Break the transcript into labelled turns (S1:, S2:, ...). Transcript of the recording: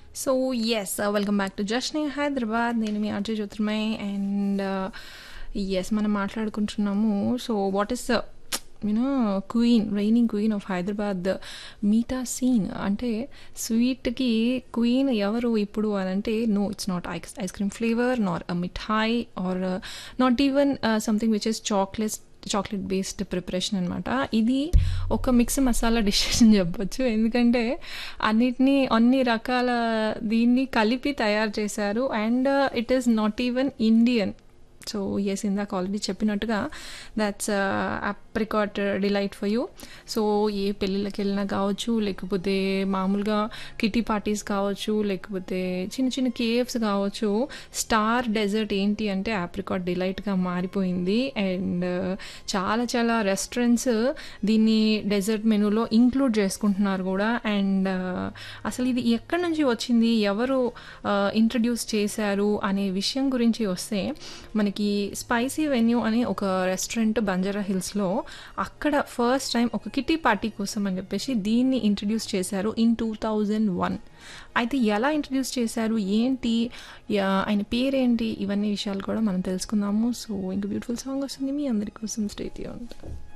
S1: so yes welcome back to జష్ని హైదరాబాద్ నేను మీ ఆర్జే జ్యోతిర్మయ్ అండ్ ఎస్ మనం మాట్లాడుకుంటున్నాము so what is you know queen reigning queen of Hyderabad meetha scene అంటే స్వీట్కి క్వీన్ ఎవరు ఇప్పుడు అని అంటే no it's not ice ice cream flavour nor a mithai are not even something which is chocolate chocolate based preparation అనమాట ఇది ఒక మిక్స్ మసాలా డిషెస్ అని చెప్పొచ్చు ఎందుకంటే అన్నిటినీ అన్ని రకాల దీన్ని కలిపి తయారు చేశారు and it is not even Indian so yes ఇందాక ఆల్రెడీ చెప్పినట్టుగా that's apricot delight for you so ఏ పెళ్ళిళ్ళకి వెళ్ళినా కావచ్చు లేకపోతే మామూలుగా కిటీ పార్టీస్ కావచ్చు లేకపోతే చిన్న చిన్న కేవ్స్ కావచ్చు స్టార్ డెజర్ట్ ఏంటి అంటే ఆప్రికాట్ డిలైట్గా మారిపోయింది అండ్ చాలా చాలా రెస్టారెంట్స్ దీన్ని డెజర్ట్ మెనూలో ఇంక్లూడ్ చేసుకుంటున్నారు కూడా అండ్ అసలు ఇది ఎక్కడి నుంచి వచ్చింది ఎవరు ఇంట్రడ్యూస్ చేశారు అనే విషయం గురించి వస్తే మనకి స్పైసీ వెన్యూ అనే ఒక రెస్టారెంట్ బంజారా హిల్స్లో అక్కడ ఫస్ట్ టైం ఒక కిటీ పార్టీ కోసం అని చెప్పేసి దీన్ని ఇంట్రడ్యూస్ చేశారు ఇన్ టూ థౌజండ్ వన్ అయితే ఎలా ఇంట్రడ్యూస్ చేశారు ఏంటి ఆయన పేరేంటి ఇవన్నీ విషయాలు కూడా మనం తెలుసుకుందాము సో ఇంక బ్యూటిఫుల్ సాంగ్ వస్తుంది మీ అందరి కోసం స్టేట్ ఉంటుంది